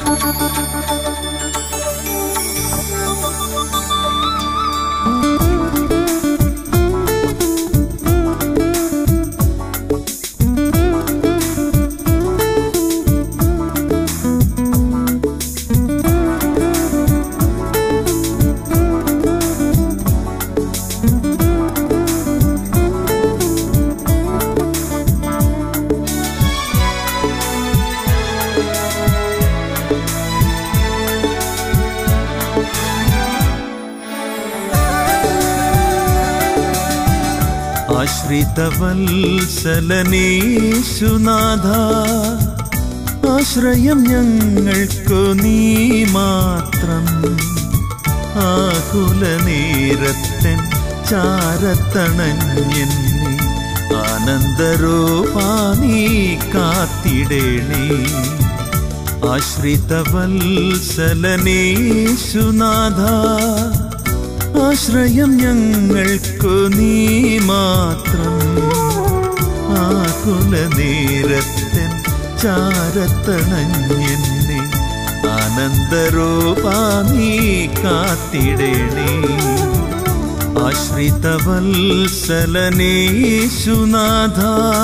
ആശ്രിതവത്സലനേശുനാഥ ആശ്രയം ഞങ്ങൾക്കു നീ മാത്രം ആകുല നേരത്തൻ ചാരത്തണഞ്ഞെന്നെ ആനന്ദരൂപാ നീ കാത്തിടേണേ ആശ്രിതവത്സലനേശുനാഥ ആശ്രയം ഞങ്ങൾക്കു നീ മാത്രം ആകുല നേരത്തൻ ചാരത്തണഞ്ഞെന്നെ ആനന്ദരൂപാ നീ കാത്തിടേണേ ആശ്രിതവത്സലനേശുനാഥ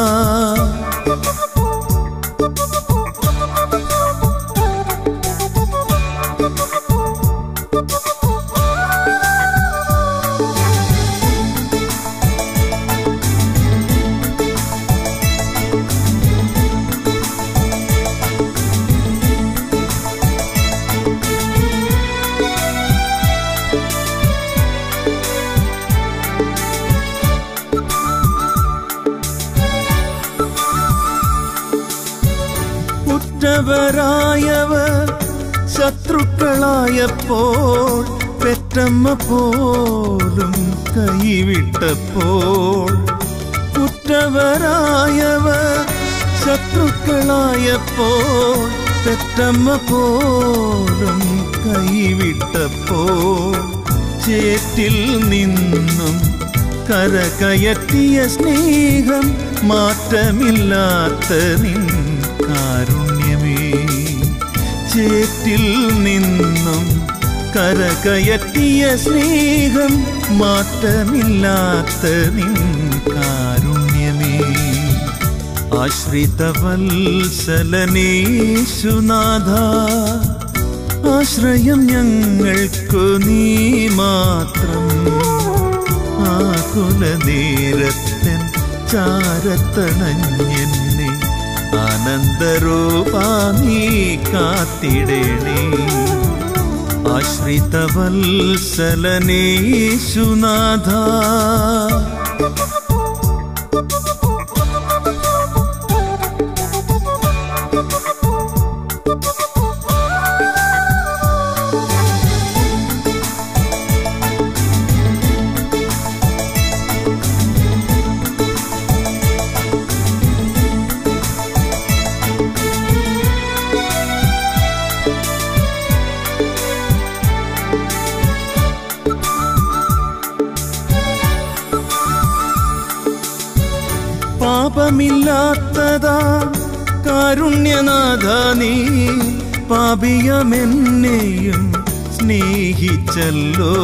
ഉറ്റവരായവർ ശത്രുക്കളായപ്പോൾ പെറ്റമ്മ പോലും കൈവിട്ടപ്പോൾ ഉറ്റവരായവർ ശത്രുക്കളായപ്പോൾ പെറ്റമ്മ പോലും കൈവിട്ടപ്പോൾ ചേറ്റിൽ നിന്നും കരകയറ്റിയ സ്നേഹം മാറ്റമില്ലാത്ത നിൻ കാരുണ്യമേ ചേറ്റിൽ നിന്നും കരകയറ്റിയ സ്നേഹം മാറ്റമില്ലാത്ത നിൻ കാരുണ്യമേ ആശ്രിതവത്സലനേശുനാഥ ആശ്രയം ഞങ്ങൾക്കു നീ മാത്രം ആകുല നേരത്തൻ ചാരത്തണഞ്ഞെന്നെ ആനന്ദരൂപാ നീ കാത്തിടേണേ ആശ്രിതവത്സലനേശുനാഥ പാപമില്ലാത്തതാ കാരുണ്യനാഥ നീ പാപിയമെന്നെയും സ്നേഹിച്ചല്ലോ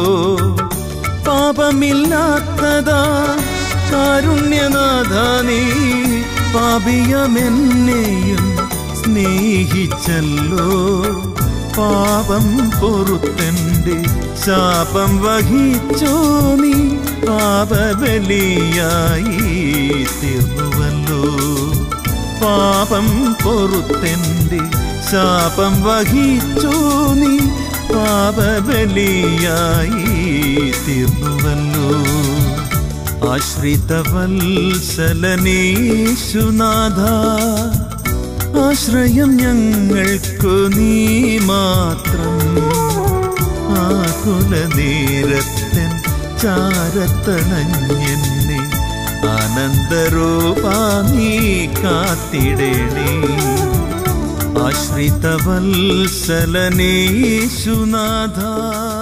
പാപമില്ലാത്തതാ കാരുണ്യനാഥ നീ പാപിയമെന്നെയും സ്നേഹിച്ചല്ലോ പാപം പൊറുത്തൻ്റെ ശാപം വഹിച്ചോ നീ പാപബലിയായി തീർന്നുവല്ലോ പാപം പൊറുത്തൻ്റെ ശാപം വഹിച്ചോ നീ പാപബലിയായി തീർന്നുവല്ലോ ആശ്രിതവത്സലനേശുനാഥ ആശ്രയം ഞങ്ങൾക്കു നീ മാത്രം ആകുല നേരത്തൻ ചാരത്തണഞ്ഞെന്നെ ആനന്ദരൂപാ നീ കാത്തിടേണേ ആശ്രിതവത്സലനേശുനാഥ